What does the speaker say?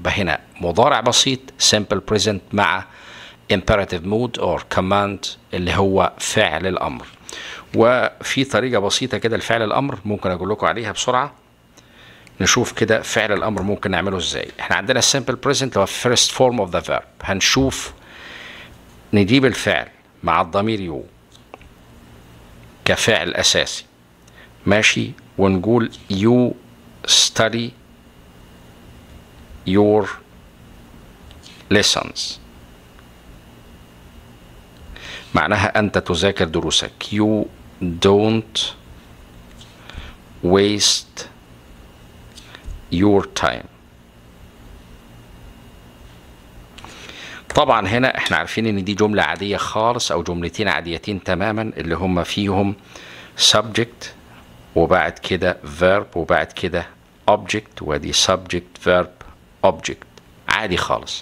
يبقى هنا مضارع بسيط simple present مع imperative mood or command اللي هو فعل الامر وفي طريقه بسيطه كده لفعل الامر ممكن اقول لكم عليها بسرعه نشوف كده فعل الامر ممكن نعمله ازاي احنا عندنا simple present اللي هو first form of the verb هنشوف نجيب الفعل مع الضمير يو كفعل اساسي ماشي ونقول you study your lessons معناها أنت تذاكر دروسك you don't waste your time طبعا هنا احنا عارفين ان دي جملة عادية خالص او جملتين عاديتين تماما اللي هم فيهم subject وبعد كده verb وبعد كده object ودي subject verb object عادي خالص